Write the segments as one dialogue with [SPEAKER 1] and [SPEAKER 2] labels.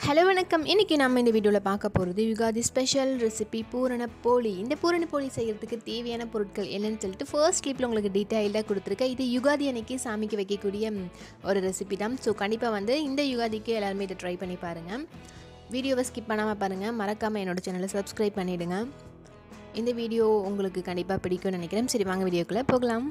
[SPEAKER 1] hello வணக்கம் இன்றைக்கி நம்ம இந்த வீடியோவில் பார்க்க போகிறது யுகாதி ஸ்பெஷல் ரெசிபி பூரண போலி இந்த பூரண போலி செய்கிறதுக்கு தேவையான பொருட்கள் என்னன்னு சொல்லிட்டு ஃபர்ஸ்ட் கிளிப்பில் உங்களுக்கு டீட்டெயில்டாக கொடுத்துருக்கேன் இது யுகாதி அன்னைக்கு சாமிக்கு வைக்கக்கூடிய ம், ஒரு ரெசிபி தான் ஸோ கண்டிப்பாக வந்து இந்த யுகாதிக்கு எல்லாருமே இதை ட்ரை பண்ணி பாருங்கள் வீடியோவை ஸ்கிப் பண்ணாமல் பாருங்கள் மறக்காமல் என்னோட சேனலை சப்ஸ்கிரைப் பண்ணிவிடுங்க இந்த வீடியோ உங்களுக்கு கண்டிப்பாக பிடிக்கும்னு நினைக்கிறேன் சரி வாங்க வீடியோக்குள்ளே போகலாம்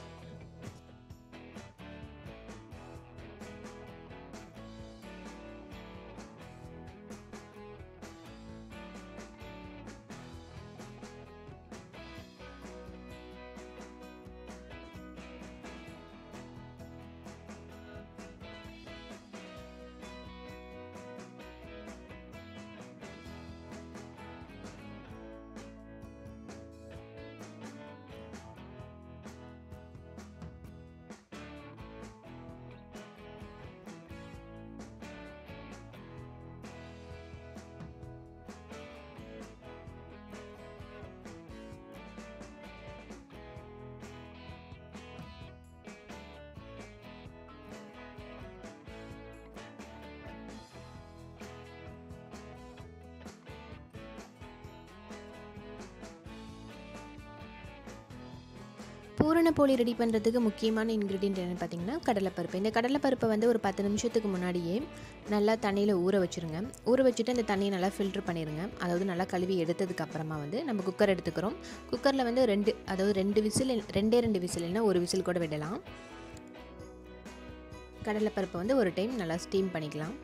[SPEAKER 1] பூரண போலி ரெடி பண்ணுறதுக்கு முக்கியமான இன்க்ரீடியன்ட் என்னென்னு பார்த்தீங்கன்னா கடலைப்பருப்பு இந்த கடலைப்பருப்பை வந்து ஒரு பத்து நிமிஷத்துக்கு முன்னாடியே நல்லா தண்ணியில் ஊற வச்சுருங்க ஊற வச்சுட்டு அந்த தண்ணியை நல்லா ஃபில்ட்ரு பண்ணிடுங்க அதாவது நல்லா கழுவி எடுத்ததுக்கு அப்புறமா வந்து நம்ம குக்கர் எடுத்துக்கிறோம் குக்கரில் வந்து ரெண்டு அதாவது ரெண்டு விசில் ரெண்டே ரெண்டு விசில் இல்லைன்னா ஒரு விசில் கூட விடலாம் கடலைப்பருப்பை வந்து ஒரு டைம் நல்லா ஸ்டீம் பண்ணிக்கலாம்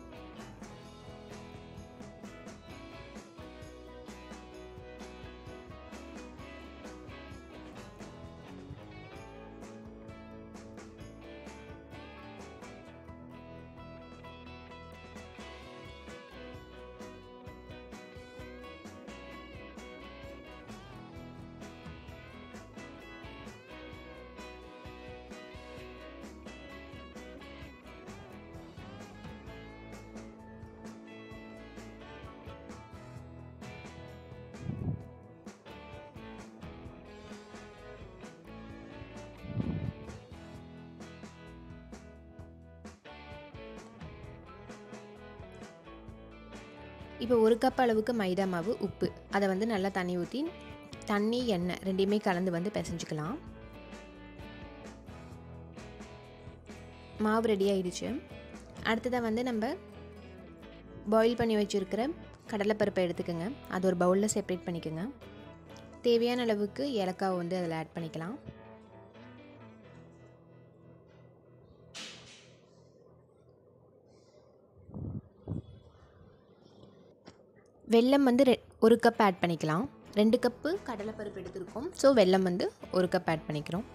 [SPEAKER 1] இப்போ ஒரு கப் அளவுக்கு மைதா மாவு உப்பு அதை வந்து நல்லா தண்ணி ஊற்றி தண்ணி எண்ணெய் ரெண்டையுமே கலந்து வந்து பிசைஞ்சுக்கலாம் மாவு ரெடி ஆயிடுச்சு அடுத்ததாக வந்து நம்ம பாயில் பண்ணி வச்சுருக்கிற கடலைப்பருப்பை எடுத்துக்கோங்க அது ஒரு பவுலில் செப்பரேட் பண்ணிக்கோங்க தேவையான அளவுக்கு ஏலக்காவை வந்து அதில் ஆட் பண்ணிக்கலாம் வெல்லம் வந்து ரெ ஒரு கப் ஆட் பண்ணிக்கலாம் ரெண்டு கப்பு கடலைப்பருப்பு எடுத்திருக்கோம் ஸோ வெல்லம் வந்து ஒரு கப் ஆட் பண்ணிக்கிறோம்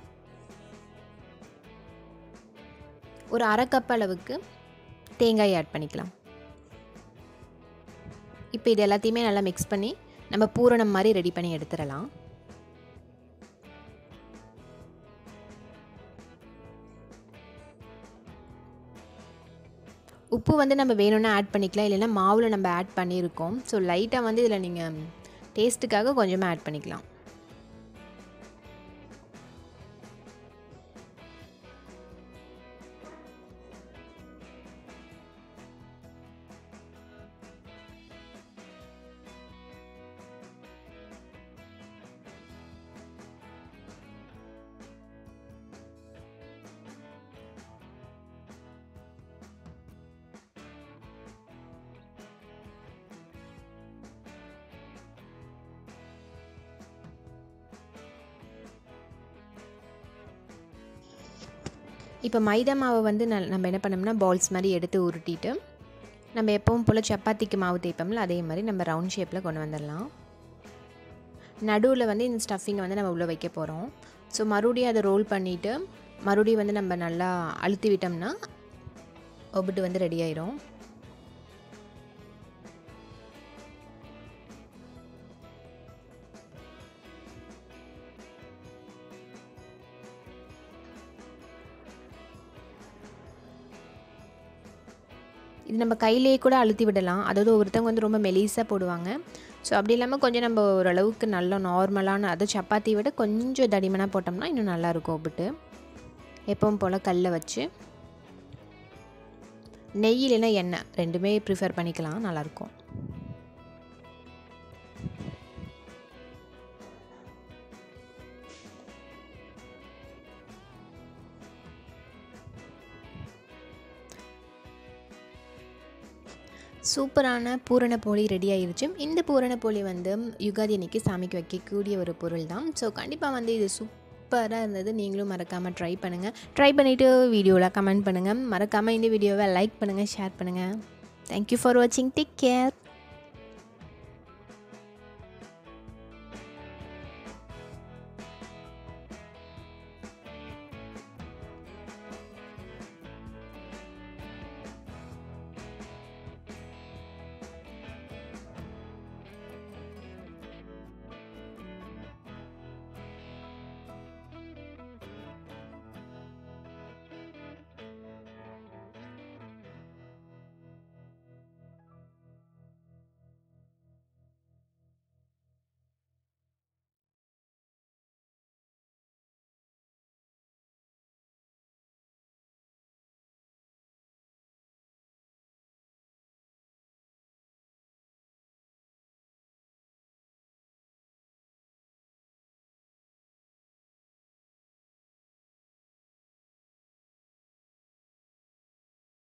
[SPEAKER 1] ஒரு அரை கப் அளவுக்கு தேங்காய் ஆட் பண்ணிக்கலாம் இப்போ இது எல்லாத்தையுமே நல்லா மிக்ஸ் பண்ணி நம்ம பூரணம் மாதிரி ரெடி பண்ணி எடுத்துடலாம் உப்பு வந்து நம்ம வேணும்னா ஆட் பண்ணிக்கலாம் இல்லைன்னா மாவில் நம்ம ஆட் பண்ணியிருக்கோம் ஸோ லைட்டாக வந்து இதில் நீங்கள் டேஸ்ட்டுக்காக கொஞ்சமாக ஆட் பண்ணிக்கலாம் இப்போ மைதா மாவை வந்து நல் நம்ம என்ன பண்ணோம்னா பால்ஸ் மாதிரி எடுத்து உருட்டிட்டு நம்ம எப்பவும் போல் சப்பாத்திக்கு மாவு தேய்ப்போம்ல அதே மாதிரி நம்ம ரவுண்ட் ஷேப்பில் கொண்டு வந்துடலாம் நடுவில் வந்து இந்த ஸ்டஃபிங்கை வந்து நம்ம உள்ளே வைக்க போகிறோம் ஸோ மறுபடியும் அதை ரோல் பண்ணிவிட்டு மறுபடியும் வந்து நம்ம நல்லா அழுத்தி விட்டோம்னா ஒபிட்டு வந்து ரெடி ஆயிரும் இது நம்ம கையிலேயே கூட அழுத்தி விடலாம் அதாவது ஒவ்வொருத்தவங்க வந்து ரொம்ப மெலிசாக போடுவாங்க ஸோ அப்படி இல்லாமல் கொஞ்சம் நம்ம ஓரளவுக்கு நல்ல நார்மலான அது சப்பாத்தி விட கொஞ்சம் தடிமனாக போட்டோம்னா இன்னும் நல்லாயிருக்கும் ஒப்பிட்டு எப்பவும் போல் கல்லை வச்சு நெய் இல்லைன்னா எண்ணெய் ரெண்டுமே ப்ரிஃபர் பண்ணிக்கலாம் நல்லாயிருக்கும் சூப்பரான பூரணப்போலி ரெடி ஆயிருச்சு இந்த பூரணப்போலி வந்து யுகாதி அன்னைக்கு சாமிக்கு வைக்கக்கூடிய ஒரு பொருள் தான் ஸோ கண்டிப்பாக வந்து இது சூப்பராக இருந்தது நீங்களும் மறக்காமல் ட்ரை பண்ணுங்கள் ட்ரை பண்ணிவிட்டு வீடியோவில் கமெண்ட் பண்ணுங்கள் மறக்காமல் இந்த வீடியோவை லைக் பண்ணுங்கள் ஷேர் பண்ணுங்கள் தேங்க்யூ ஃபார் வாட்சிங் டேக் கேர்